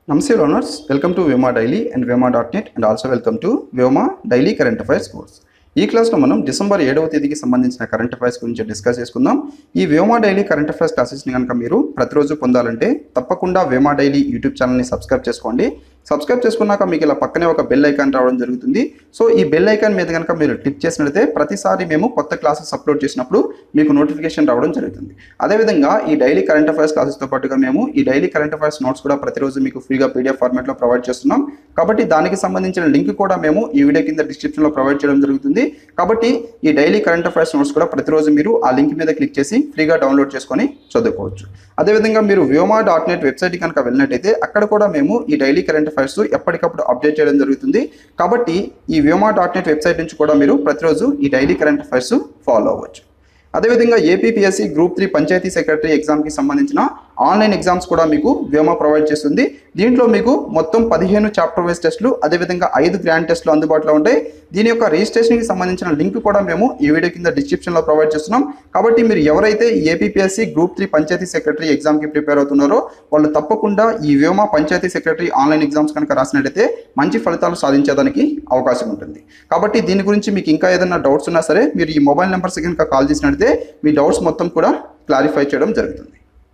నమస్తే learners welcome to Vyoma daily and Vyoma dot net and also welcome to Vyoma daily current affairs course ఈ క్లాస్లో మనం December ఏడవ తేదీకి సంబంధించిన కరెంట్ అఫైర్స్ గురించి డిస్కస్ చేసుకుందాం ఈ వేమా డైలీ కరెంట్ అఫైర్స్ క్లాసెస్ని కనుక మీరు ప్రతిరోజు పొందాలంటే తప్పకుండా వేమా డైలీ యూట్యూబ్ ఛానల్ని సబ్స్క్రైబ్ చేసుకోండి సబ్స్క్రైబ్ చేసుకున్నాక మీకు ఇలా పక్కనే ఒక బెల్ ఐకాన్ రావడం జరుగుతుంది సో ఈ బెల్ ఐకాన్ మీద కనుక మీరు క్లిక్ చేసినట్లయితే ప్రతిసారి మేము కొత్త క్లాసెస్ అప్లోడ్ చేసినప్పుడు మీకు నోటిఫికేషన్ రావడం జరుగుతుంది అదేవిధంగా ఈ డైలీ కరెంట్ అఫైర్స్ క్లాసెస్తో పాటుగా మేము ఈ డైలీ కరెంట్ అఫైర్స్ నోట్స్ కూడా ప్రతిరోజు మీకు ఫ్రీగా పీడిఎఫ్ ఫార్మాట్లో ప్రొవైడ్ చేస్తున్నాం కాబట్టి దానికి సంబంధించిన లింక్ కూడా మేము ఈ వీడియో కింద డిస్క్రిప్షన్లో ప్రొవైడ్ చేయడం జరుగుతుంది కాబట్టి ఈ డైలీ కరెంట్ అఫైర్స్ నోట్స్ కూడా ప్రతిరోజు మీరు ఆ లింక్ మీద క్లిక్ చేసి ఫ్రీగా డౌన్లోడ్ చేసుకొని చదువుకోవచ్చు అదేవిధంగా మీరు వ్యోమా డాట్ నెట్ వెబ్సైట్ కనుక వెళ్ళినట్టయితే అక్కడ కూడా మేము ఈ డైలీ కరెంట్ అఫైర్స్ ఎప్పటికప్పుడు అప్డేట్ చేయడం జరుగుతుంది కాబట్టి ఈ వ్యోమా డాట్ నెట్ వెబ్సైట్ నుంచి కూడా మీరు ప్రతిరోజు ఈ డైలీ కరెంట్ అఫైర్స్ ఫాలో అవ్వచ్చు అదేవిధంగా APPSC group three panchayat secretary ఎగ్జామ్కి సంబంధించిన ఆన్లైన్ ఎగ్జామ్స్ కూడా మీకు వ్యోమా ప్రొవైడ్ చేస్తుంది దీంట్లో మీకు మొత్తం పదిహేను చాప్టర్ వైజ్ టెస్టులు అదేవిధంగా ఐదు గ్రాండ్ టెస్టులు అందుబాటులో ఉంటాయి దీని యొక్క రిజిస్ట్రేషన్కి సంబంధించిన లింక్ కూడా మేము ఈ వీడియో కింద డిస్క్రిప్షన్లో ప్రొవైడ్ చేస్తున్నాం కాబట్టి మీరు ఎవరైతే APPSC group three panchayat secretary ఎగ్జామ్కి ప్రిపేర్ అవుతున్నారో వాళ్ళు తప్పకుండా ఈ Vyoma panchayat secretary online exams కనుక రాసినట్టయితే మంచి ఫలితాలు సాధించేదానికి అవకాశం ఉంటుంది కాబట్టి దీని గురించి మీకు ఇంకా ఏదైనా డౌట్స్ ఉన్నా సరే మీరు ఈ మొబైల్ నెంబర్స్ కనుక కాల్ చేసినట్టయితే మీ డౌట్స్ మొత్తం కూడా క్లారిఫై చేయడం జరుగుతుంది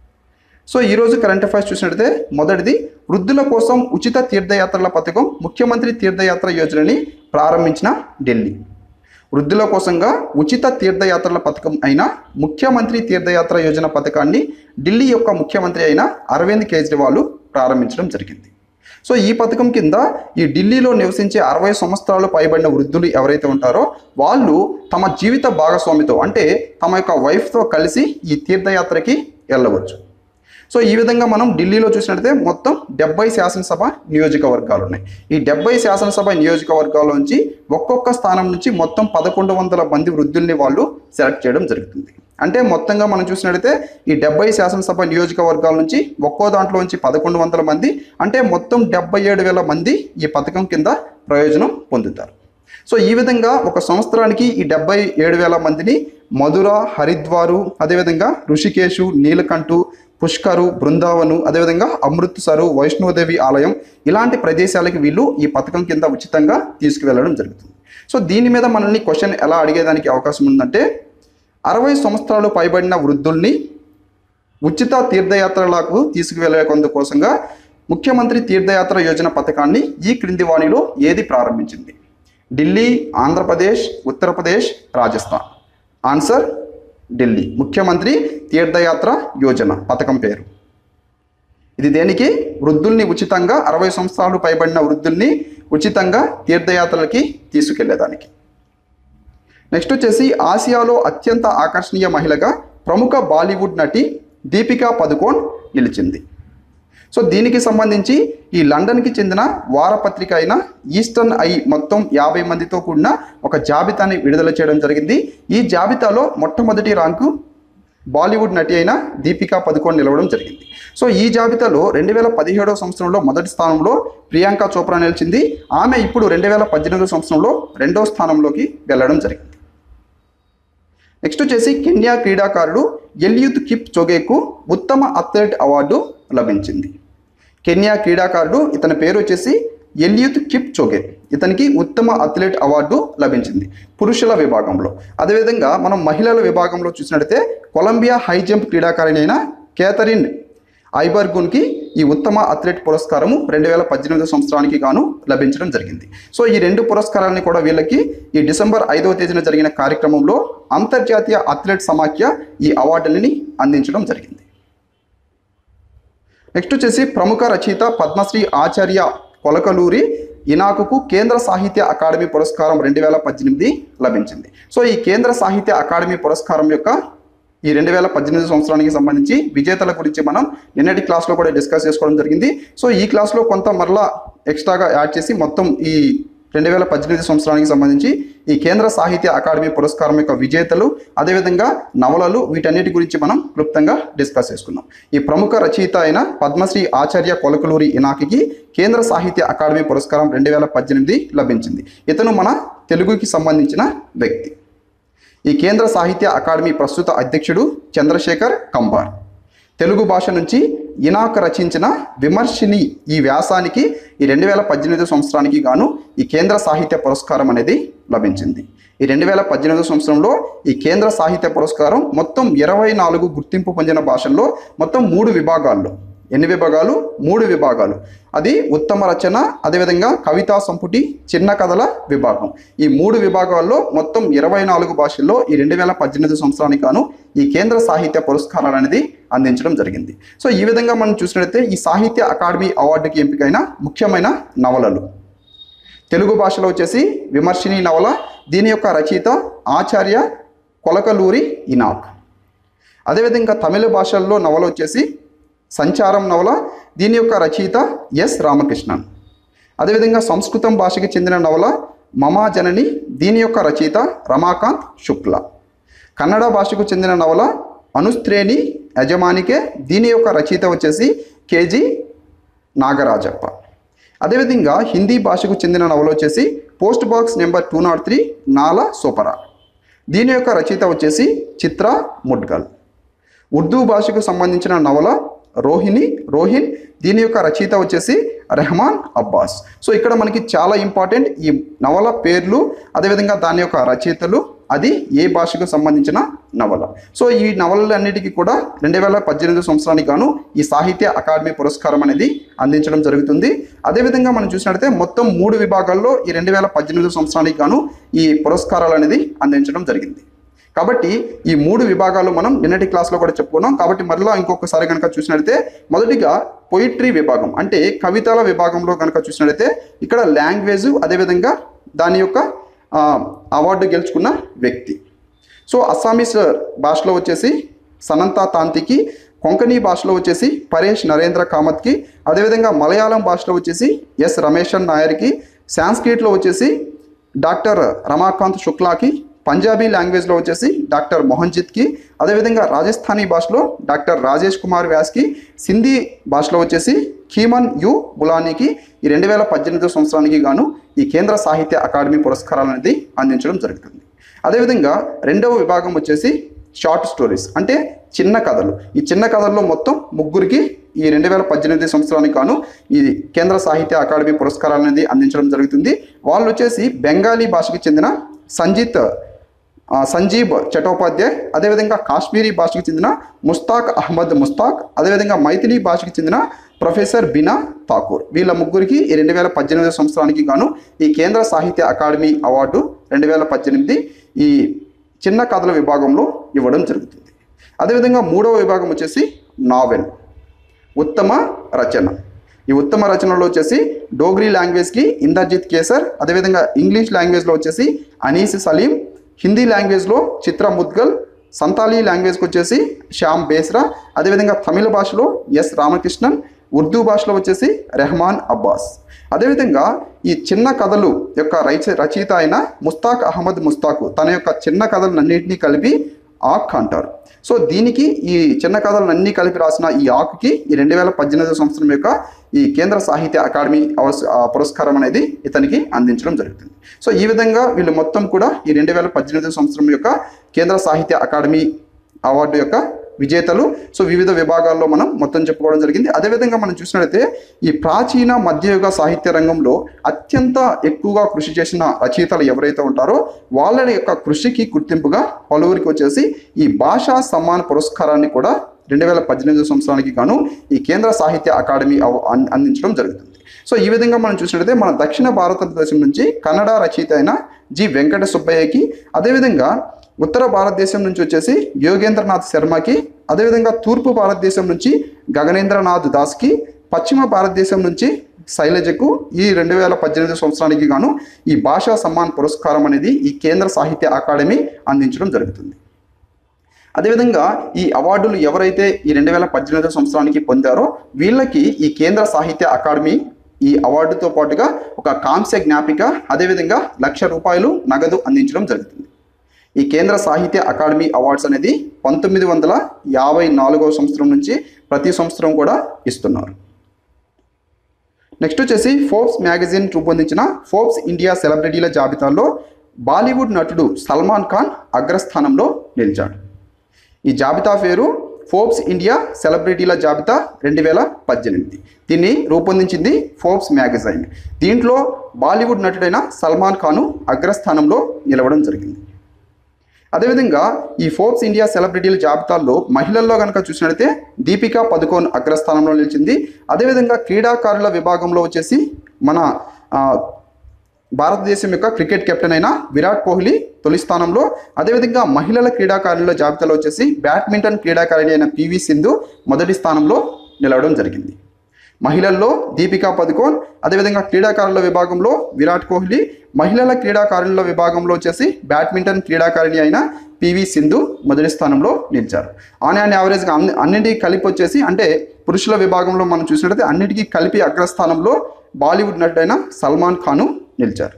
సో ఈరోజు కరెంట్ అఫైర్స్ చూసినట్టయితే మొదటిది వృద్ధుల కోసం ఉచిత తీర్థయాత్రల పథకం ముఖ్యమంత్రి తీర్థయాత్ర యోజనని ప్రారంభించిన ఢిల్లీ వృద్ధుల కోసంగా ఉచిత తీర్థయాత్రల పథకం అయిన ముఖ్యమంత్రి తీర్థయాత్ర యోజన పథకాన్ని ఢిల్లీ యొక్క ముఖ్యమంత్రి అయిన అరవింద్ కేజ్రీవాల్ ప్రారంభించడం జరిగింది సో ఈ పథకం కింద ఈ ఢిల్లీలో నివసించే అరవై సంవత్సరాలు పైబడిన వృద్ధులు ఎవరైతే ఉంటారో వాళ్ళు తమ జీవిత భాగస్వామితో అంటే తమ యొక్క వైఫ్తో కలిసి ఈ తీర్థయాత్రకి వెళ్ళవచ్చు సో ఈ విధంగా మనం ఢిల్లీలో చూసినట్లయితే మొత్తం డెబ్బై శాసనసభ నియోజకవర్గాలు ఉన్నాయి ఈ డెబ్బై శాసనసభ నియోజకవర్గాల నుంచి ఒక్కొక్క స్థానం నుంచి మొత్తం పదకొండు వందల మంది వృద్ధుల్ని వాళ్ళు సెలెక్ట్ చేయడం జరుగుతుంది అంటే మొత్తంగా మనం చూసినట్లయితే ఈ డెబ్బై శాసనసభ నియోజకవర్గాల నుంచి ఒక్కో దాంట్లో నుంచి పదకొండు వందల మంది అంటే మొత్తం డెబ్బై ఏడు వేల మంది ఈ పథకం కింద ప్రయోజనం పొందుతారు సో ఈ విధంగా ఒక సంవత్సరానికి ఈ డెబ్బై ఏడు వేల మందిని మధుర హరిద్వారు అదేవిధంగా ఋషికేశు నీలకంఠు పుష్కరు బృందావను అదేవిధంగా అమృత్సరు వైష్ణోదేవి ఆలయం ఇలాంటి ప్రదేశాలకి వీళ్ళు ఈ పథకం కింద ఉచితంగా తీసుకువెళ్ళడం జరుగుతుంది సో దీని మీద మనల్ని క్వశ్చన్ ఎలా అడిగేదానికి అవకాశం ఉందంటే అరవై సంవత్సరాలు పైబడిన వృద్ధుల్ని ఉచిత తీర్థయాత్రలకు తీసుకువెళ్ళే కోసంగా ముఖ్యమంత్రి తీర్థయాత్ర యోజన పథకాన్ని ఈ క్రింది వాణిలో ఏది ప్రారంభించింది ఢిల్లీ ఆంధ్రప్రదేశ్ ఉత్తరప్రదేశ్ రాజస్థాన్ ఆన్సర్ ఢిల్లీ ముఖ్యమంత్రి తీర్థయాత్ర యోజన పథకం పేరు ఇది దేనికి వృద్ధుల్ని ఉచితంగా అరవై సంవత్సరాలు పైబడిన వృద్ధుల్ని ఉచితంగా తీర్థయాత్రలకి తీసుకెళ్లేదానికి నెక్స్ట్ వచ్చేసి ఆసియాలో అత్యంత ఆకర్షణీయ మహిళగా ప్రముఖ బాలీవుడ్ నటి దీపికా పదుకోన్ నిలిచింది సో దీనికి సంబంధించి ఈ లండన్కి చెందిన వారపత్రిక అయిన ఈస్టర్న్ ఐ మొత్తం యాభై మందితో కూడిన ఒక జాబితాని విడుదల చేయడం జరిగింది ఈ జాబితాలో మొట్టమొదటి ర్యాంకు బాలీవుడ్ నటి అయిన దీపికా పదుకోన్ నిలవడం జరిగింది సో ఈ జాబితాలో రెండు వేల పదిహేడవ సంవత్సరంలో మొదటి స్థానంలో ప్రియాంక చోప్రా నిలిచింది ఆమె ఇప్పుడు రెండు వేల పద్దెనిమిదవ సంవత్సరంలో రెండో స్థానంలోకి వెళ్ళడం జరిగింది నెక్స్ట్ వచ్చేసి కెన్యా క్రీడాకారుడు ఎల్యూత్ కిప్ చొగేకు ఉత్తమ అథ్లెట్ అవార్డు లభించింది కెన్యా క్రీడాకారుడు ఇతని పేరు వచ్చేసి ఎల్యూత్ కిప్ చోగే ఇతనికి ఉత్తమ అథ్లెట్ అవార్డు లభించింది పురుషుల విభాగంలో అదేవిధంగా మనం మహిళల విభాగంలో చూసినట్లయితే కొలంబియా హై జంప్ క్రీడాకారిణి అయిన కేథరిన్ ఐబర్గున్కి ఈ ఉత్తమ అథ్లెట్ పురస్కారము రెండు వేల పద్దెనిమిది సంవత్సరానికి గాను లభించడం జరిగింది సో ఈ రెండు పురస్కారాలని కూడా వీళ్ళకి ఈ డిసెంబర్ ఐదవ తేదీన జరిగిన కార్యక్రమంలో అంతర్జాతీయ అథ్లెట్ సమాఖ్య ఈ అవార్డులని అందించడం జరిగింది నెక్స్ట్ వచ్చేసి ప్రముఖ రచయిత పద్మశ్రీ ఆచార్య కొలకలూరి ఇనాకుకు కేంద్ర సాహిత్య అకాడమీ పురస్కారం రెండు వేల పద్దెనిమిది లభించింది సో ఈ కేంద్ర సాహిత్య అకాడమీ పురస్కారం యొక్క ఈ రెండు వేల పద్దెనిమిది సంవత్సరానికి సంబంధించి విజేతల గురించి మనం నిన్నటి క్లాస్లో కూడా డిస్కస్ చేసుకోవడం జరిగింది సో ఈ క్లాస్లో కొంత మరలా ఎక్స్ట్రాగా యాడ్ చేసి మొత్తం ఈ రెండు వేల పద్దెనిమిది సంవత్సరానికి సంబంధించి ఈ కేంద్ర సాహిత్య అకాడమీ పురస్కారం యొక్క విజేతలు అదేవిధంగా నవలలు వీటన్నిటి గురించి మనం క్లుప్తంగా డిస్కస్ చేసుకుందాం ఈ ప్రముఖ రచయిత అయిన పద్మశ్రీ ఆచార్య కొలకలూరి ఇనాకికి కేంద్ర సాహిత్య అకాడమీ పురస్కారం రెండు వేల పద్దెనిమిది లభించింది ఇతను మన తెలుగుకి సంబంధించిన వ్యక్తి ఈ కేంద్ర సాహిత్య అకాడమీ ప్రస్తుత అధ్యక్షుడు చంద్రశేఖర్ కంబార్ తెలుగు భాష నుంచి ఇనాక్ రచించిన విమర్శిని ఈ వ్యాసానికి ఈ రెండు వేల పద్దెనిమిది సంవత్సరానికి గాను ఈ కేంద్ర సాహిత్య పురస్కారం అనేది లభించింది ఈ రెండు వేల పద్దెనిమిది సంవత్సరంలో ఈ కేంద్ర సాహిత్య పురస్కారం మొత్తం ఇరవై నాలుగు గుర్తింపు పొందిన భాషల్లో మొత్తం మూడు విభాగాల్లో ఎన్ని విభాగాలు మూడు విభాగాలు అది ఉత్తమ రచన అదేవిధంగా కవితా సంపుటి చిన్న కథల విభాగం ఈ మూడు విభాగాల్లో మొత్తం ఇరవై నాలుగు భాషల్లో ఈ రెండు వేల పద్దెనిమిది సంవత్సరానికి గాను ఈ కేంద్ర సాహిత్య పురస్కారాలు అనేది అందించడం జరిగింది సో ఈ విధంగా మనం చూసినట్లయితే ఈ సాహిత్య అకాడమీ అవార్డుకి ఎంపికైన ముఖ్యమైన నవలలు తెలుగు భాషలో వచ్చేసి విమర్శిని నవల దీని యొక్క రచయిత ఆచార్య కొలకలూరి ఇనాక్ అదేవిధంగా తమిళ భాషల్లో నవల వచ్చేసి సంచారం నవల దీని యొక్క రచయిత ఎస్ రామకృష్ణన్ అదేవిధంగా సంస్కృతం భాషకి చెందిన నవల మమా జనని దీని యొక్క రచయిత రమాకాంత్ శుక్ల కన్నడ భాషకు చెందిన నవల అనుస్త్రేణి యజమానికే దీని యొక్క రచయిత వచ్చేసి కేజీ నాగరాజప్ప అదేవిధంగా హిందీ భాషకు చెందిన నవల వచ్చేసి post box number two nought three Nalasopara దీని యొక్క రచయిత వచ్చేసి చిత్ర ముడ్గల్ ఉర్దూ భాషకు సంబంధించిన నవల రోహిణి రోహిన్ దీని యొక్క రచయిత వచ్చేసి రెహమాన్ అబ్బాస్ సో ఇక్కడ మనకి చాలా ఇంపార్టెంట్ ఈ నవల పేర్లు అదేవిధంగా దాని యొక్క రచయితలు అది ఏ భాషకు సంబంధించిన నవల సో ఈ నవలలన్నిటికీ కూడా రెండు వేల పద్దెనిమిది సంవత్సరానికి గాను ఈ సాహిత్య అకాడమీ పురస్కారం అనేది అందించడం జరుగుతుంది అదేవిధంగా మనం చూసినట్లయితే మొత్తం మూడు విభాగాల్లో ఈ రెండు వేల పద్దెనిమిది సంవత్సరానికి గాను ఈ పురస్కారాలు అనేది అందించడం జరిగింది కాబట్టి ఈ మూడు విభాగాలు మనం నిన్నటి క్లాస్లో కూడా చెప్పుకున్నాం కాబట్టి మరలా ఇంకొకసారి కనుక చూసినట్లయితే మొదటిగా పొయిట్రీ విభాగం అంటే కవితల విభాగంలో కనుక చూసినట్లయితే ఇక్కడ లాంగ్వేజ్ అదేవిధంగా దాని యొక్క ఆ, అవార్డు గెలుచుకున్న వ్యక్తి సో అస్సామీస్ భాషలో వచ్చేసి సనంతా తాంతికి కొంకణి భాషలో వచ్చేసి పరేష్ నరేంద్ర కామత్కి అదేవిధంగా మలయాళం భాషలో వచ్చేసి ఎస్ రమేషన్ నాయర్కి సాంస్క్రిట్లో వచ్చేసి డాక్టర్ రమాకాంత్ శుక్లాకి పంజాబీ లాంగ్వేజ్లో వచ్చేసి డాక్టర్ మోహన్జిత్కి అదేవిధంగా రాజస్థానీ భాషలో డాక్టర్ రాజేష్ కుమార్ వ్యాస్కి సింధీ భాషలో వచ్చేసి ఖీమన్ యు బులానీకి ఈ రెండు వేల పద్దెనిమిదో సంవత్సరానికి గాను ఈ కేంద్ర సాహిత్య అకాడమీ పురస్కారాలు అనేది అందించడం జరుగుతుంది అదేవిధంగా రెండవ విభాగం వచ్చేసి షార్ట్ స్టోరీస్ అంటే చిన్న కథలు ఈ చిన్న కథల్లో మొత్తం ముగ్గురికి ఈ రెండు వేల పద్దెనిమిది సంవత్సరానికి గాను ఈ కేంద్ర సాహిత్య అకాడమీ పురస్కారాలు అనేది అందించడం జరుగుతుంది వాళ్ళు వచ్చేసి బెంగాలీ భాషకి చెందిన సంజీత్ ఆ, సంజీబ్ చటోపాధ్యాయ్ అదేవిధంగా కాశ్మీరీ భాషకు చెందిన ముస్తాక్ అహ్మద్ ముస్తాక్ అదేవిధంగా మైథిలీ భాషకు చెందిన ప్రొఫెసర్ బినా ఠాకూర్ వీళ్ళ ముగ్గురికి ఈ రెండు వేల పద్దెనిమిది సంవత్సరానికి గాను ఈ కేంద్ర సాహిత్య అకాడమీ అవార్డు రెండు వేల పద్దెనిమిది ఈ చిన్న కథల విభాగంలో ఇవ్వడం జరుగుతుంది అదేవిధంగా మూడవ విభాగం వచ్చేసి నావెల్ ఉత్తమ రచన ఈ ఉత్తమ రచనలో వచ్చేసి డోగ్రీ లాంగ్వేజ్కి ఇందర్జిత్ కేసర్ అదేవిధంగా ఇంగ్లీష్ లాంగ్వేజ్లో వచ్చేసి అనీస్ సలీం హిందీ లాంగ్వేజ్లో చిత్ర ముద్గల్ సంతాలీ లాంగ్వేజ్కి వచ్చేసి శ్యామ్ బేస్రా అదేవిధంగా తమిళ భాషలో ఎస్ రామకృష్ణన్ ఉర్దూ భాషలో వచ్చేసి రెహమాన్ అబ్బాస్ అదేవిధంగా ఈ చిన్న కథలు యొక్క రచ రచయిత అయిన ముస్తాక్ అహ్మద్ ముస్తాకు తన యొక్క చిన్న కథలన్నింటినీ కలిపి ఆక్ అంటారు సో దీనికి ఈ చిన్న కథలన్నీ కలిపి రాసిన ఈ ఆకుకి ఈ రెండు వేల పద్దెనిమిది సంవత్సరం యొక్క ఈ కేంద్ర సాహిత్య అకాడమీ అవస్- ఆ పురస్కారం అనేది ఇతనికి అందించడం జరుగుతుంది సో ఈ విధంగా వీళ్ళు మొత్తం కూడా ఈ రెండు వేల పద్దెనిమిది సంవత్సరం యొక్క కేంద్ర సాహిత్య అకాడమీ అవార్డు యొక్క విజేతలు సో వివిధ విభాగాల్లో మనం మొత్తం చెప్పుకోవడం జరిగింది అదేవిధంగా మనం చూసినట్లయితే ఈ ప్రాచీన మధ్యయుగ సాహిత్య రంగంలో అత్యంత ఎక్కువగా కృషి చేసిన రచయితలు ఎవరైతే ఉంటారో వాళ్ళ యొక్క కృషికి గుర్తింపుగా పలువురికి వచ్చేసి ఈ భాషా సమ్మాన్ పురస్కారాన్ని కూడా రెండు వేల పద్దెనిమిది సంవత్సరానికి గాను ఈ కేంద్ర సాహిత్య అకాడమీ అవ- అన్- అందించడం జరుగుతుంది సో ఈ విధంగా మనం చూసినట్లయితే మన దక్షిణ భారతదేశం నుంచి కన్నడ రచయిత అయిన జి వెంకట సుబ్బయ్యకి అదేవిధంగా ఉత్తర భారతదేశం నుంచి వచ్చేసి యోగేంద్రనాథ్ శర్మకి అదేవిధంగా తూర్పు భారతదేశం నుంచి గగనేంద్రనాథ్ దాస్కి పశ్చిమ భారతదేశం నుంచి శైలజకు ఈ రెండు వేల పద్దెనిమిది సంవత్సరానికి గాను ఈ భాషా సమ్మాన్ పురస్కారం అనేది ఈ కేంద్ర సాహిత్య అకాడమీ అందించడం జరుగుతుంది అదేవిధంగా ఈ అవార్డులు ఎవరైతే ఈ రెండు వేల పద్దెనిమిది సంవత్సరానికి పొందారో వీళ్ళకి ఈ కేంద్ర సాహిత్య అకాడమీ ఈ అవార్డుతో పాటుగా ఒక కాంస్య జ్ఞాపిక అదేవిధంగా లక్ష రూపాయలు నగదు అందించడం జరుగుతుంది ఈ కేంద్ర సాహిత్య అకాడమీ అవార్డ్స్ అనేది పంతొమ్మిది వందల యాభై నాలుగవ సంవత్సరం నుంచి ప్రతి సంవత్సరం కూడా ఇస్తున్నారు నెక్స్ట్ వచ్చేసి ఫోర్బ్స్ మ్యాగజైన్ రూపొందించిన ఫోర్బ్స్ ఇండియా సెలబ్రిటీల జాబితాలో బాలీవుడ్ నటుడు సల్మాన్ ఖాన్ అగ్రస్థానంలో నిలిచాడు ఈ జాబితా పేరు ఫోర్బ్స్ ఇండియా సెలబ్రిటీల జాబితా రెండు వేల పద్దెనిమిది దీన్ని రూపొందించింది ఫోర్బ్స్ మ్యాగజైన్ దీంట్లో బాలీవుడ్ నటుడైన సల్మాన్ ఖాను అగ్రస్థానంలో నిలవడం జరిగింది అదేవిధంగా ఈ ఫోర్బ్స్ ఇండియా సెలబ్రిటీల జాబితాల్లో మహిళల్లో కనుక చూసినట్లయితే దీపికా పదుకోన్ అగ్రస్థానంలో నిలిచింది అదేవిధంగా క్రీడాకారుల విభాగంలో వచ్చేసి మన ఆ, భారతదేశం యొక్క క్రికెట్ కెప్టెన్ అయిన విరాట్ కోహ్లీ తొలి స్థానంలో అదేవిధంగా మహిళల క్రీడాకారుల జాబితాలో వచ్చేసి బ్యాడ్మింటన్ క్రీడాకారిణి అయిన పివి సింధు మొదటి స్థానంలో నిలవడం జరిగింది మహిళల్లో దీపికా పదుకోన్ అదేవిధంగా క్రీడాకారుల విభాగంలో విరాట్ కోహ్లీ మహిళల క్రీడాకారుల విభాగంలో వచ్చేసి బ్యాడ్మింటన్ క్రీడాకారిణి అయిన పివి సింధు మొదటి స్థానంలో నిలిచారు ఆన్ అండ్ యావరేజ్గా అన్ని అన్నిటికీ కలిపి వచ్చేసి అంటే పురుషుల విభాగంలో మనం చూసినట్లయితే అన్నిటికీ కలిపి అగ్రస్థానంలో బాలీవుడ్ నటుడైన సల్మాన్ ఖాను నిలిచారు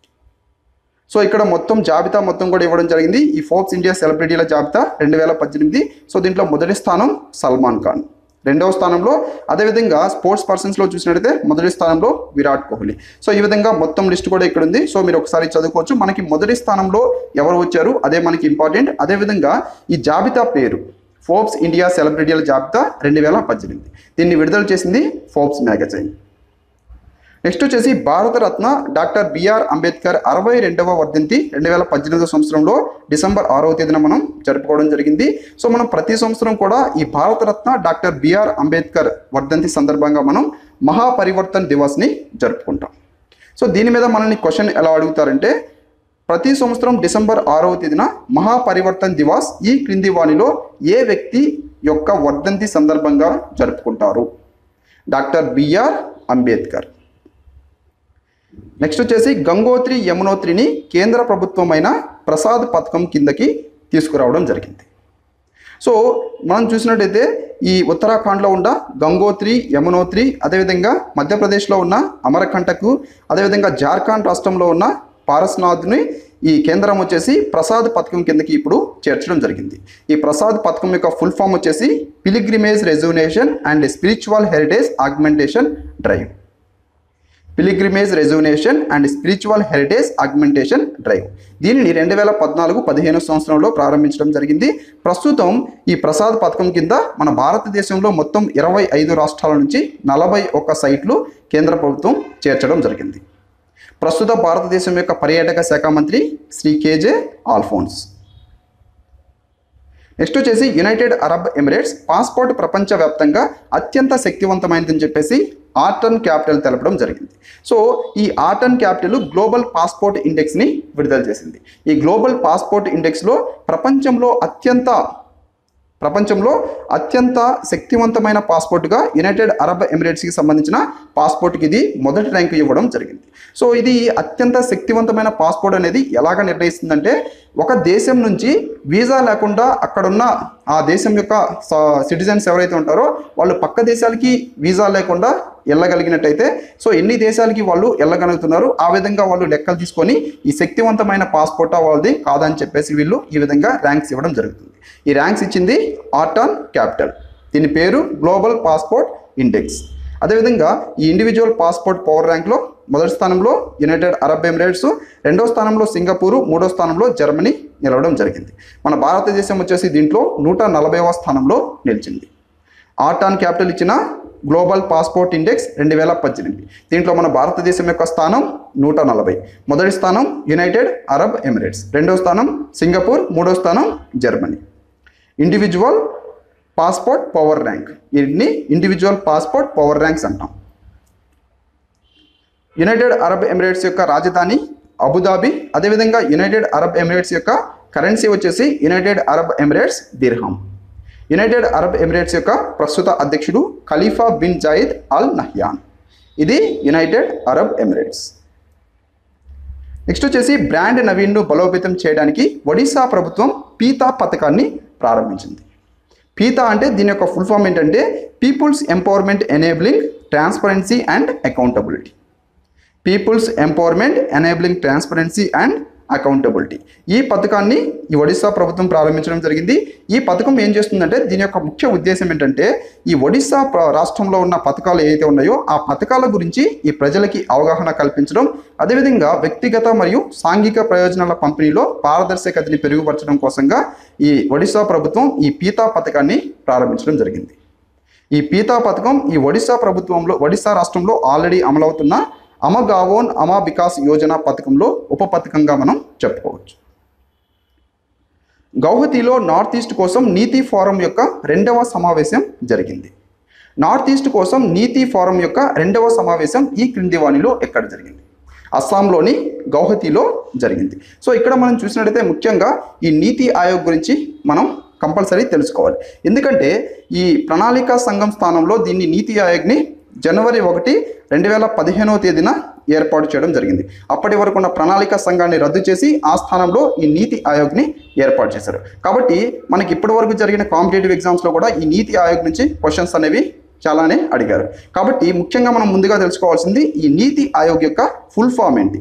సో ఇక్కడ మొత్తం జాబితా మొత్తం కూడా ఇవ్వడం జరిగింది ఈ ఫోర్బ్స్ ఇండియా సెలబ్రిటీల జాబితా రెండు వేల పద్దెనిమిది సో దీంట్లో మొదటి స్థానం సల్మాన్ ఖాన్ రెండవ స్థానంలో అదేవిధంగా స్పోర్ట్స్ పర్సన్స్లో చూసినట్టయితే మొదటి స్థానంలో విరాట్ కోహ్లీ సో ఈ విధంగా మొత్తం లిస్ట్ కూడా ఇక్కడ ఉంది సో మీరు ఒకసారి చదువుకోవచ్చు మనకి మొదటి స్థానంలో ఎవరు వచ్చారు అదే మనకి ఇంపార్టెంట్ అదేవిధంగా ఈ జాబితా పేరు ఫోర్బ్స్ ఇండియా సెలబ్రిటీల జాబితా రెండు వేల పద్దెనిమిది దీన్ని విడుదల చేసింది ఫోర్బ్స్ మ్యాగజైన్ నెక్స్ట్ వచ్చేసి భారతరత్న డాక్టర్ బిఆర్ అంబేద్కర్ అరవై రెండవ వర్ధంతి రెండు వేల పద్దెనిమిదవ సంవత్సరంలో డిసెంబర్ ఆరవ తేదీన మనం జరుపుకోవడం జరిగింది సో మనం ప్రతి సంవత్సరం కూడా ఈ భారతరత్న డాక్టర్ బిఆర్ అంబేద్కర్ వర్ధంతి సందర్భంగా మనం మహాపరివర్తన్ దివస్ని జరుపుకుంటాం సో దీని మీద మనల్ని క్వశ్చన్ ఎలా అడుగుతారంటే ప్రతి సంవత్సరం డిసెంబర్ ఆరవ తేదీన మహాపరివర్తన్ దివాస్ ఈ క్రింది వాణిలో ఏ వ్యక్తి యొక్క వర్ధంతి సందర్భంగా జరుపుకుంటారు డాక్టర్ బిఆర్ అంబేద్కర్ నెక్స్ట్ వచ్చేసి గంగోత్రి యమునోత్రిని కేంద్ర ప్రభుత్వమైన ప్రసాద్ పథకం కిందకి తీసుకురావడం జరిగింది సో మనం చూసినట్టయితే ఈ ఉత్తరాఖండ్లో ఉన్న గంగోత్రి యమునోత్రి అదేవిధంగా మధ్యప్రదేశ్లో ఉన్న అమరకంటకు అదేవిధంగా జార్ఖండ్ రాష్ట్రంలో ఉన్న పారస్నాథ్ని ఈ కేంద్రం వచ్చేసి ప్రసాద్ పథకం కిందకి ఇప్పుడు చేర్చడం జరిగింది ఈ ప్రసాద్ పథకం యొక్క ఫుల్ ఫామ్ వచ్చేసి pilgrimage rejuvenation and spiritual heritage augmentation drive pilgrimage rejuvenation and spiritual heritage augmentation drive దీనిని రెండు వేల పద్నాలుగు పదిహేను సంవత్సరంలో ప్రారంభించడం జరిగింది ప్రస్తుతం ఈ ప్రసాద్ పథకం కింద మన భారతదేశంలో మొత్తం ఇరవై ఐదు రాష్ట్రాల నుంచి నలభై ఒక్క సైట్లు కేంద్ర ప్రభుత్వం చేర్చడం జరిగింది ప్రస్తుత భారతదేశం యొక్క పర్యాటక శాఖ మంత్రి శ్రీ కేజే ఆల్ఫోన్స్ నెక్స్ట్ వచ్చేసి యునైటెడ్ అరబ్ ఎమిరేట్స్ పాస్పోర్ట్ ప్రపంచవ్యాప్తంగా అత్యంత శక్తివంతమైనదని చెప్పేసి ఆర్టన్ క్యాపిటల్ తెలపడం జరిగింది సో ఈ ఆర్టన్ క్యాపిటల్ గ్లోబల్ పాస్పోర్ట్ ఇండెక్స్ని విడుదల చేసింది ఈ గ్లోబల్ పాస్పోర్ట్ ఇండెక్స్లో ప్రపంచంలో అత్యంత ప్రపంచంలో అత్యంత శక్తివంతమైన పాస్పోర్ట్గా యునైటెడ్ అరబ్ ఎమిరేట్స్కి సంబంధించిన పాస్పోర్ట్కి ఇది మొదటి ర్యాంకు ఇవ్వడం జరిగింది సో ఇది అత్యంత శక్తివంతమైన పాస్పోర్ట్ అనేది ఎలాగ నిర్ణయిస్తుందంటే ఒక దేశం నుంచి వీసా లేకుండా అక్కడున్న ఆ దేశం యొక్క సిటిజన్స్ ఎవరైతే ఉంటారో వాళ్ళు పక్క దేశాలకి వీసా లేకుండా వెళ్ళగలిగినట్టయితే సో ఎన్ని దేశాలకి వాళ్ళు వెళ్ళగలుగుతున్నారు ఆ విధంగా వాళ్ళు లెక్కలు తీసుకొని ఈ శక్తివంతమైన పాస్పోర్ట్ వాళ్ళది కాదని చెప్పేసి వీళ్ళు ఈ విధంగా ర్యాంక్స్ ఇవ్వడం జరుగుతుంది ఈ ర్యాంక్స్ ఇచ్చింది ఆర్టాన్ క్యాపిటల్ దీని పేరు గ్లోబల్ పాస్పోర్ట్ ఇండెక్స్ అదేవిధంగా ఈ ఇండివిజువల్ పాస్పోర్ట్ పవర్ ర్యాంక్లో మొదటి స్థానంలో యునైటెడ్ అరబ్ ఎమిరేట్స్ రెండో స్థానంలో సింగపూరు మూడో స్థానంలో జర్మనీ నిలవడం జరిగింది మన భారతదేశం వచ్చేసి దీంట్లో నూట నలభైవ స్థానంలో నిలిచింది ఆర్టాన్ క్యాపిటల్ ఇచ్చిన గ్లోబల్ పాస్పోర్ట్ ఇండెక్స్ రెండు వేల పద్దెనిమిది దీంట్లో మన భారతదేశం యొక్క స్థానం నూట నలభై మొదటి స్థానం యునైటెడ్ అరబ్ ఎమిరేట్స్ రెండో స్థానం సింగపూర్ మూడో స్థానం Germany individual passport power rank వీటిని ఇండివిజువల్ పాస్పోర్ట్ పవర్ ర్యాంక్స్ అంటాం యునైటెడ్ అరబ్ ఎమిరేట్స్ యొక్క రాజధాని అబుదాబి అదేవిధంగా యునైటెడ్ అరబ్ ఎమిరేట్స్ యొక్క కరెన్సీ వచ్చేసి యునైటెడ్ అరబ్ ఎమిరేట్స్ దిర్హం యునైటెడ్ అరబ్ ఎమిరేట్స్ యొక్క ప్రస్తుత అధ్యక్షుడు Khalifa bin Zayed Al Nahyan ఇది యునైటెడ్ అరబ్ ఎమిరేట్స్ నెక్స్ట్ వచ్చేసి బ్రాండ్ నవీన్ను బలోపేతం చేయడానికి ఒడిశా ప్రభుత్వం పీతా పథకాన్ని ప్రారంభించింది పీతా అంటే దీని యొక్క ఫుల్ ఫామ్ ఏంటంటే people's empowerment enabling transparency and accountability people's empowerment enabling transparency and accountability ఈ పథకాన్ని ఈ ఒడిశా ప్రభుత్వం ప్రారంభించడం జరిగింది ఈ పథకం ఏం చేస్తుందంటే దీని యొక్క ముఖ్య ఉద్దేశం ఏంటంటే ఈ ఒడిశా ప్ర- రాష్ట్రంలో ఉన్న పథకాలు ఏవైతే ఉన్నాయో ఆ పథకాల గురించి ఈ ప్రజలకి అవగాహన కల్పించడం అదేవిధంగా వ్యక్తిగత మరియు సాంఘిక ప్రయోజనాల పంపిణీలో పారదర్శకతని పెరుగుపరచడం కోసంగా ఈ ఒడిశా ప్రభుత్వం ఈ పీతా పథకాన్ని ప్రారంభించడం జరిగింది ఈ పీతా పథకం ఈ ఒడిశా ప్రభుత్వంలో ఒడిశా రాష్ట్రంలో ఆల్రెడీ అమలవుతున్న అమగావోన్ అమా వికాస్ యోజన పథకంలో ఉప పథకంగా మనం చెప్పుకోవచ్చు గౌహతిలో నార్త్ ఈస్ట్ కోసం నీతి ఫోరం యొక్క రెండవ సమావేశం జరిగింది నార్త్ ఈస్ట్ కోసం నీతి ఫోరం యొక్క రెండవ సమావేశం ఈ క్రింది వాణిలో ఎక్కడ జరిగింది అస్సాంలోని గౌహతిలో జరిగింది సో ఇక్కడ మనం చూసినట్టయితే ముఖ్యంగా ఈ నీతి ఆయోగ్ గురించి మనం కంపల్సరీ తెలుసుకోవాలి ఎందుకంటే ఈ ప్రణాళికా సంఘం స్థానంలో దీన్ని నీతి ఆయోగ్ని జనవరి ఒకటి రెండు వేల పదిహేనవ తేదీన ఏర్పాటు చేయడం జరిగింది అప్పటి వరకు ఉన్న ప్రణాళిక సంఘాన్ని రద్దు చేసి ఆ స్థానంలో ఈ నీతి ఆయోగ్ని ఏర్పాటు చేశారు కాబట్టి మనకి ఇప్పటి వరకు జరిగిన కాంపిటేటివ్ ఎగ్జామ్స్లో కూడా ఈ నీతి ఆయోగ్ నుంచి క్వశ్చన్స్ అనేవి చాలానే అడిగారు కాబట్టి ముఖ్యంగా మనం ముందుగా తెలుసుకోవాల్సింది ఈ నీతి ఆయోగ్ యొక్క ఫుల్ ఫామ్ ఏంటి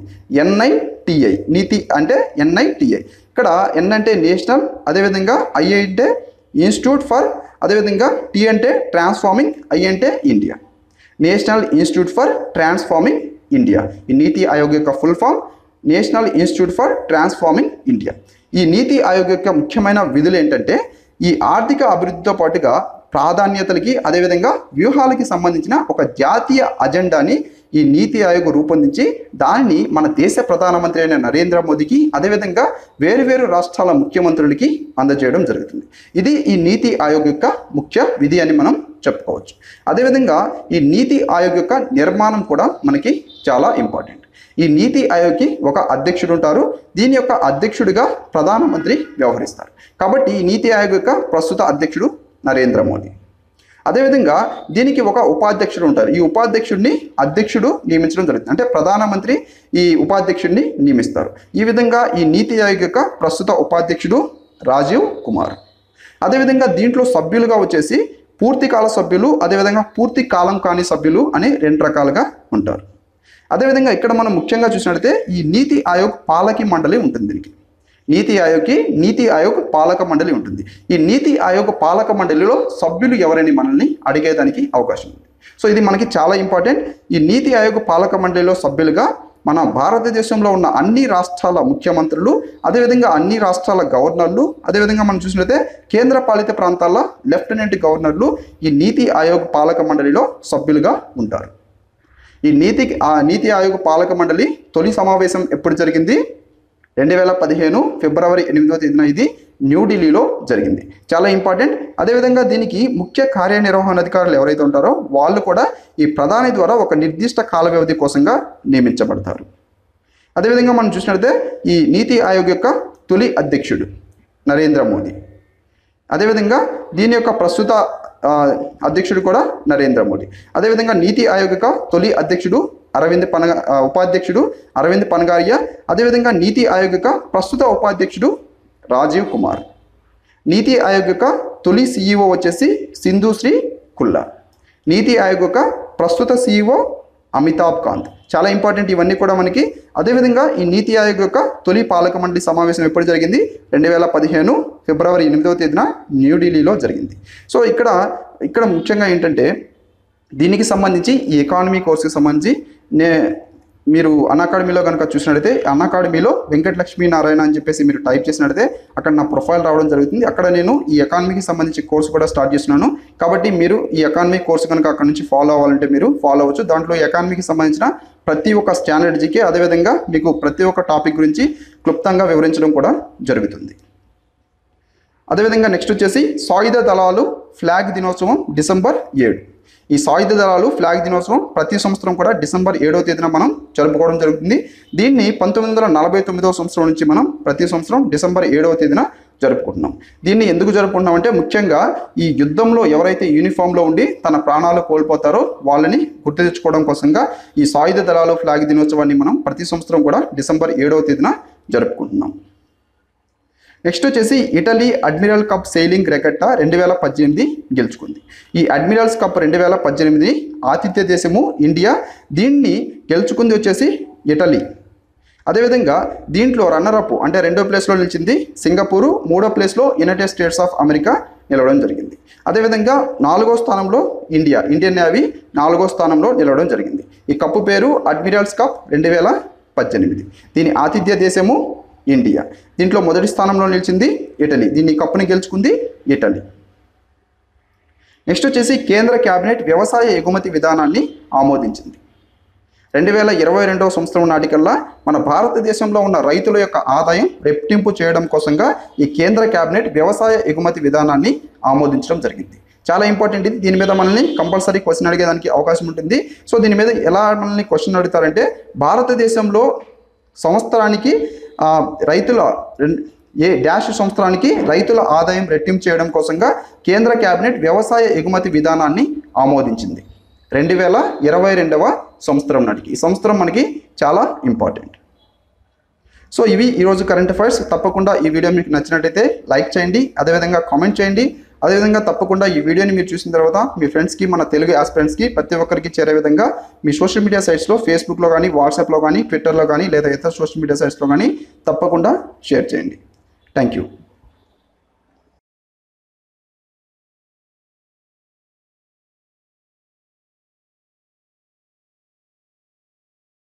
ఎన్ఐటిఐ నీతి అంటే ఎన్ఐటిఐ ఇక్కడ ఎన్ అంటే నేషనల్ అదేవిధంగా ఐ అంటే ఇన్స్టిట్యూట్ ఫర్ అదేవిధంగా టీ అంటే ట్రాన్స్ఫార్మింగ్ ఐ అంటే India national institute for transforming India ఈ నీతి ఆయోగ్ యొక్క full form national institute for transforming India ఈ నీతి ఆయోగ్ యొక్క ముఖ్యమైన విధులు ఏంటంటే ఈ ఆర్థిక అభివృద్ధితో పాటుగా ప్రాధాన్యతలకి అదేవిధంగా వ్యూహాలకి సంబంధించిన ఒక జాతీయ అజెండాని ఈ నీతి ఆయోగ్ రూపొందించి దానిని మన దేశ ప్రధానమంత్రి అయిన నరేంద్ర మోదీకి అదేవిధంగా వేరువేరు రాష్ట్రాల ముఖ్యమంత్రులకి అందజేయడం జరుగుతుంది ఇది ఈ నీతి ఆయోగ్ యొక్క ముఖ్య విధి అని మనం చెప్పుకోవచ్చు అదేవిధంగా ఈ నీతి ఆయోగ్ యొక్క నిర్మాణం కూడా మనకి చాలా ఇంపార్టెంట్ ఈ నీతి ఆయోగ్కి ఒక అధ్యక్షుడు ఉంటారు దీని యొక్క అధ్యక్షుడిగా ప్రధానమంత్రి వ్యవహరిస్తారు కాబట్టి ఈ నీతి ఆయోగ్ యొక్క ప్రస్తుత అధ్యక్షుడు నరేంద్ర మోదీ అదేవిధంగా దీనికి ఒక ఉపాధ్యక్షుడు ఉంటారు ఈ ఉపాధ్యక్షుడిని అధ్యక్షుడు నియమించడం జరుగుతుంది అంటే ప్రధానమంత్రి ఈ ఉపాధ్యక్షుడిని నియమిస్తారు ఈ విధంగా ఈ నీతి ఆయోగ్ యొక్క ప్రస్తుత ఉపాధ్యక్షుడు రాజీవ్ కుమార్ అదేవిధంగా దీంట్లో సభ్యులుగా వచ్చేసి పూర్తి కాల సభ్యులు అదేవిధంగా పూర్తి కాలం కాని సభ్యులు అని రెండు రకాలుగా ఉంటారు అదేవిధంగా ఇక్కడ మనం ముఖ్యంగా చూసినట్లయితే ఈ నీతి ఆయోగ్ పాలకి మండలి ఉంటుంది దీనికి నీతి ఆయోగ్కి నీతి ఆయోగ్ పాలక మండలి ఉంటుంది ఈ నీతి ఆయోగ్ పాలక మండలిలో సభ్యులు ఎవరని మనల్ని అడిగేదానికి అవకాశం ఉంది సో ఇది మనకి చాలా ఇంపార్టెంట్ ఈ నీతి ఆయోగ్ పాలక మండలిలో సభ్యులుగా మన భారతదేశంలో ఉన్న అన్ని రాష్ట్రాల ముఖ్యమంత్రులు అదేవిధంగా అన్ని రాష్ట్రాల గవర్నర్లు అదేవిధంగా మనం చూసినట్లయితే కేంద్ర పాలిత ప్రాంతాల లెఫ్టినెంట్ గవర్నర్లు ఈ నీతి ఆయోగ్ పాలక మండలిలో సభ్యులుగా ఉంటారు ఈ నీతి ఆ నీతి ఆయోగ్ పాలక మండలి తొలి సమావేశం ఎప్పుడు జరిగింది రెండు వేల పదిహేను ఫిబ్రవరి ఎనిమిదవ తేదీన ఇది న్యూఢిల్లీలో జరిగింది చాలా ఇంపార్టెంట్ అదేవిధంగా దీనికి ముఖ్య కార్యనిర్వహణ అధికారులు ఎవరైతే ఉంటారో వాళ్ళు కూడా ఈ ప్రధాని ద్వారా ఒక నిర్దిష్ట కాల వ్యవధి కోసంగా నియమించబడతారు అదేవిధంగా మనం చూసినట్లయితే ఈ నీతి ఆయోగ్ యొక్క తొలి అధ్యక్షుడు నరేంద్ర మోదీ అదేవిధంగా దీని యొక్క ప్రస్తుత ఆ, అధ్యక్షుడు కూడా నరేంద్ర మోడీ అదేవిధంగా నీతి ఆయోగ్ యొక్క తొలి అధ్యక్షుడు అరవింద్ పనగ ఆ, ఉపాధ్యక్షుడు అరవింద్ పనగారియా అదేవిధంగా నీతి ఆయోగ్ యొక్క ప్రస్తుత ఉపాధ్యక్షుడు రాజీవ్ కుమార్ నీతి ఆయోగ్ యొక్క తొలి సీఈఓ వచ్చేసి సింధు శ్రీ కుల్లా నీతి ఆయోగ్ యొక్క ప్రస్తుత సీఈఓ అమితాబ్ కాంత్ చాలా ఇంపార్టెంట్ ఇవన్నీ కూడా మనకి అదేవిధంగా ఈ నీతి ఆయోగ్ యొక్క తొలి పాలక మండలి సమావేశం ఎప్పుడు జరిగింది రెండు వేల పదిహేను ఫిబ్రవరి ఎనిమిదవ తేదీన న్యూఢిల్లీలో జరిగింది సో ఇక్కడ ఇక్కడ ముఖ్యంగా ఏంటంటే దీనికి సంబంధించి ఈ ఎకానమీ కోర్సుకి సంబంధించి నే మీరు అకాడమీలో కనుక చూసినట్లయితే అకాడమీలో వెంకట లక్ష్మీ నారాయణ అని చెప్పేసి మీరు టైప్ చేసినట్లయితే అక్కడ నా ప్రొఫైల్ రావడం జరుగుతుంది అక్కడ నేను ఈ ఎకానమీకి సంబంధించి కోర్సు కూడా స్టార్ట్ చేస్తున్నాను కాబట్టి మీరు ఈ ఎకానమీ కోర్సు కనుక అక్కడ నుంచి ఫాలో అవ్వాలంటే మీరు ఫాలో అవ్వచ్చు దాంట్లో ఎకానమీకి సంబంధించిన ప్రతి ఒక్క స్టాండర్డ్జీకి అదేవిధంగా మీకు ప్రతి ఒక్క టాపిక్ గురించి క్లుప్తంగా వివరించడం కూడా జరుగుతుంది అదేవిధంగా నెక్స్ట్ వచ్చేసి సాయుధ దళాలు ఫ్లాగ్ దినోత్సవం డిసెంబర్ ఏడు ఈ సాయుధ దళాలు ఫ్లాగ్ దినోత్సవం ప్రతి సంవత్సరం కూడా డిసెంబర్ ఏడవ తేదీన మనం జరుపుకోవడం జరుగుతుంది దీన్ని పంతొమ్మిది వందల నలభై తొమ్మిదవ సంవత్సరం నుంచి మనం ప్రతి సంవత్సరం డిసెంబర్ ఏడవ తేదీన జరుపుకుంటున్నాం దీన్ని ఎందుకు జరుపుకుంటున్నాం అంటే ముఖ్యంగా ఈ యుద్ధంలో ఎవరైతే యూనిఫామ్లో ఉండి తన ప్రాణాలు కోల్పోతారో వాళ్ళని గుర్తు తెచ్చుకోవడం కోసంగా ఈ సాయుధ దళాలు ఫ్లాగ్ దినోత్సవాన్ని మనం ప్రతి సంవత్సరం కూడా డిసెంబర్ ఏడవ తేదీన జరుపుకుంటున్నాం నెక్స్ట్ వచ్చేసి Italy admiral cup sailing regatta రెండు వేల పద్దెనిమిది గెలుచుకుంది ఈ అడ్మిరల్స్ కప్ రెండు వేల పద్దెనిమిది ఆతిథ్య దేశము ఇండియా దీన్ని గెలుచుకుంది వచ్చేసి ఇటలీ అదేవిధంగా దీంట్లో రన్నర్ అప్ అంటే రెండో ప్లేస్లో నిలిచింది సింగపూరు మూడో ప్లేస్లో యునైటెడ్ స్టేట్స్ ఆఫ్ అమెరికా నిలవడం జరిగింది అదేవిధంగా నాలుగో స్థానంలో ఇండియా ఇండియన్ నేవీ నాలుగో స్థానంలో నిలవడం జరిగింది ఈ కప్పు పేరు అడ్మిరల్స్ కప్ రెండు వేల పద్దెనిమిది దీని ఆతిథ్య దేశము ఇండియా దీంట్లో మొదటి స్థానంలో నిలిచింది ఇటలీ దీన్ని కప్పుని గెలుచుకుంది ఇటలీ నెక్స్ట్ వచ్చేసి కేంద్ర కేబినెట్ వ్యవసాయ ఎగుమతి విధానాన్ని ఆమోదించింది రెండు వేల ఇరవై రెండవ సంవత్సరం నాటికల్లా మన భారతదేశంలో ఉన్న రైతుల యొక్క ఆదాయం రెట్టింపు చేయడం కోసంగా ఈ కేంద్ర కేబినెట్ వ్యవసాయ ఎగుమతి విధానాన్ని ఆమోదించడం జరిగింది చాలా ఇంపార్టెంట్ ఇది దీని మీద మనల్ని కంపల్సరీ క్వశ్చన్ అడిగేదానికి అవకాశం ఉంటుంది సో దీని మీద ఎలా మనల్ని క్వశ్చన్ అడుగుతారంటే భారతదేశంలో సంవత్సరానికి ఆ, రైతుల రెం- ఏ డాష్ సంవత్సరానికి రైతుల ఆదాయం రెట్టింపు చేయడం కోసంగా కేంద్ర కేబినెట్ వ్యవసాయ ఎగుమతి విధానాన్ని ఆమోదించింది రెండు వేల ఇరవై రెండవ సంవత్సరం నాటికి ఈ సంవత్సరం మనకి చాలా ఇంపార్టెంట్ సో ఇవి ఈరోజు కరెంట్ అఫైర్స్ తప్పకుండా ఈ వీడియో మీకు నచ్చినట్టయితే లైక్ చేయండి అదేవిధంగా కామెంట్ చేయండి అదేవిధంగా తప్పకుండా ఈ వీడియోని మీరు చూసిన తర్వాత మీ ఫ్రెండ్స్కి మన తెలుగు ఆస్పిరెంట్స్కి ప్రతి ఒక్కరికి చేరే విధంగా మీ సోషల్ మీడియా సైట్స్లో ఫేస్బుక్లో కానీ వాట్సాప్లో కానీ ట్విట్టర్లో కానీ లేదా ఇతర సోషల్ మీడియా సైట్స్లో కానీ తప్పకుండా షేర్ చేయండి థ్యాంక్ యూ